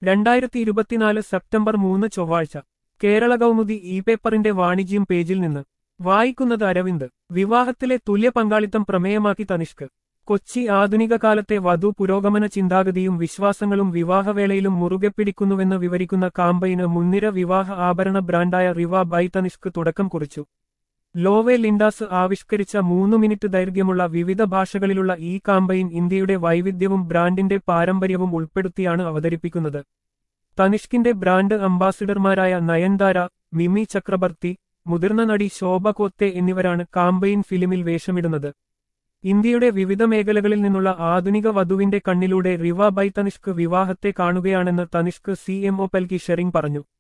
രണ്ടായിരത്തി ഇരുപത്തിനാല് സെപ്റ്റംബർ മൂന്ന് ചൊവ്വാഴ്ച കേരള കൗമുദി ഇ പേപ്പറിന്റെ വാണിജ്യം പേജിൽ നിന്ന് വായിക്കുന്നത് അരവിന്ദ് വിവാഹത്തിലെ തുല്യ പങ്കാളിത്തം പ്രമേയമാക്കി തനിഷ്ക് കൊച്ചി ആധുനിക കാലത്തെ വധു പുരോഗമന ചിന്താഗതിയും വിശ്വാസങ്ങളും വിവാഹവേളയിലും മുറുകെ പിടിക്കുന്നുവെന്ന് വിവരിക്കുന്ന കാമ്പയിന് മുൻനിര വിവാഹ ആഭരണ ബ്രാൻഡായ റിവ ബൈ തനിഷ്ക് തുടക്കം കുറിച്ചു ലോവെ ലിൻഡാസ് ആവിഷ്കരിച്ച മൂന്നു മിനിറ്റ് ദൈർഘ്യമുള്ള വിവിധ ഭാഷകളിലുള്ള ഈ കാമ്പയിൻ ഇന്ത്യയുടെ വൈവിധ്യവും ബ്രാൻഡിന്റെ പാരമ്പര്യവും ഉൾപ്പെടുത്തിയാണ് അവതരിപ്പിക്കുന്നത് തനിഷ്കിന്റെ ബ്രാൻഡ് അംബാസിഡർമാരായ നയൻതാര മിമി ചക്രബർത്തി മുതിർന്ന നടി ശോഭ കോത്തെ എന്നിവരാണ് കാമ്പയിൻ ഫിലിമിൽ വേഷമിടുന്നത് ഇന്ത്യയുടെ വിവിധ മേഖലകളിൽ നിന്നുള്ള ആധുനിക വധുവിന്റെ കണ്ണിലൂടെ റിവ ബൈ തനിഷ്ക് വിവാഹത്തെ കാണുകയാണെന്ന് Tanishq C M O Palki Shering പറഞ്ഞു